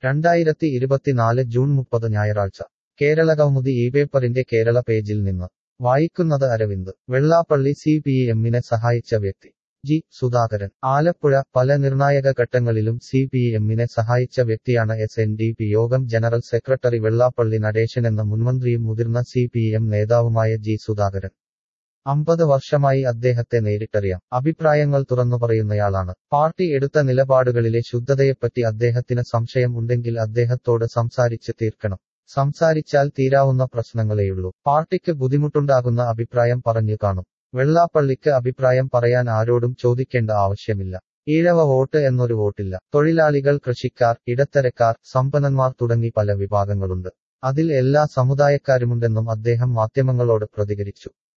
രണ്ടായിരത്തി ഇരുപത്തിനാല് ജൂൺ മുപ്പത് ഞായറാഴ്ച കേരള കൗമുദി ഈ പേപ്പറിന്റെ കേരള പേജിൽ നിന്ന് വായിക്കുന്നത് അരവിന്ദ് വെള്ളാപ്പള്ളി സി പി എമ്മിനെ സഹായിച്ച വ്യക്തി ജി സുധാകരൻ ആലപ്പുഴ പല നിർണായക ഘട്ടങ്ങളിലും സി പി എമ്മിനെ സഹായിച്ച വ്യക്തിയാണ് എസ് എൻ ഡി പി യോഗം ജനറൽ സെക്രട്ടറി വെള്ളാപ്പള്ളി നടേശനെന്ന മുൻമന്ത്രിയും മുതിർന്ന സി പി എം നേതാവുമായ ജി സുധാകരൻ അമ്പത് വർഷമായി അദ്ദേഹത്തെ നേരിട്ടറിയാം അഭിപ്രായങ്ങൾ തുറന്നു പറയുന്നയാളാണ് പാർട്ടി എടുത്ത നിലപാടുകളിലെ ശുദ്ധതയെപ്പറ്റി അദ്ദേഹത്തിന് സംശയം ഉണ്ടെങ്കിൽ അദ്ദേഹത്തോട് സംസാരിച്ച് തീർക്കണം സംസാരിച്ചാൽ തീരാവുന്ന പ്രശ്നങ്ങളേയുള്ളൂ പാർട്ടിക്ക് ബുദ്ധിമുട്ടുണ്ടാകുന്ന അഭിപ്രായം പറഞ്ഞു കാണും വെള്ളാപ്പള്ളിക്ക് അഭിപ്രായം പറയാൻ ആരോടും ചോദിക്കേണ്ട ആവശ്യമില്ല ഈഴവ വോട്ട് എന്നൊരു വോട്ടില്ല തൊഴിലാളികൾ കൃഷിക്കാർ ഇടത്തരക്കാർ സമ്പന്നന്മാർ തുടങ്ങി പല വിഭാഗങ്ങളുണ്ട് അതിൽ എല്ലാ സമുദായക്കാരുമുണ്ടെന്നും അദ്ദേഹം മാധ്യമങ്ങളോട് പ്രതികരിച്ചു